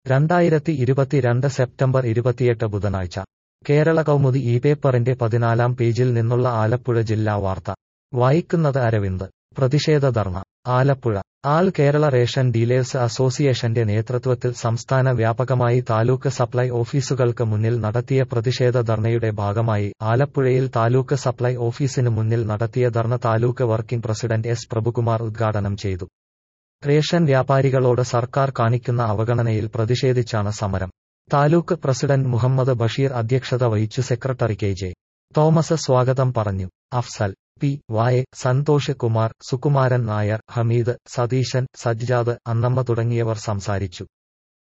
രണ്ടായിരത്തി ഇരുപത്തിരണ്ട് സെപ്റ്റംബർ ഇരുപത്തിയെട്ട് ബുധനാഴ്ച കേരള കൗമുദി ഈ പേപ്പറിന്റെ പതിനാലാം പേജിൽ നിന്നുള്ള ആലപ്പുഴ ജില്ലാ വാർത്ത വായിക്കുന്നത് അരവിന്ദ് പ്രതിഷേധ dharna Alappuzha all Kerala ration dealers അസോസിയേഷന്റെ നേതൃത്വത്തിൽ സംസ്ഥാന വ്യാപകമായി താലൂക്ക് സപ്ലൈ ഓഫീസുകൾക്ക് മുന്നിൽ നടത്തിയ പ്രതിഷേധ ധർണയുടെ ഭാഗമായി ആലപ്പുഴയിൽ താലൂക്ക് സപ്ലൈ ഓഫീസിന് മുന്നിൽ നടത്തിയ dharna taluk working president S Prabhukumar ഉദ്ഘാടനം ചെയ്തു റേഷൻ വ്യാപാരികളോട് സർക്കാർ കാണിക്കുന്ന അവഗണനയിൽ പ്രതിഷേധിച്ചാണ് സമരം താലൂക്ക് പ്രസിഡന്റ് മുഹമ്മദ് ബഷീർ അധ്യക്ഷത വഹിച്ചു സെക്രട്ടറി കെ ജെ തോമസ് സ്വാഗതം പറഞ്ഞു അഫ്സൽ പി വായെ സന്തോഷ് കുമാർ സുകുമാരൻ നായർ ഹമീദ് സതീശൻ സജ്ജാദ് അന്നമ്മ തുടങ്ങിയവർ സംസാരിച്ചു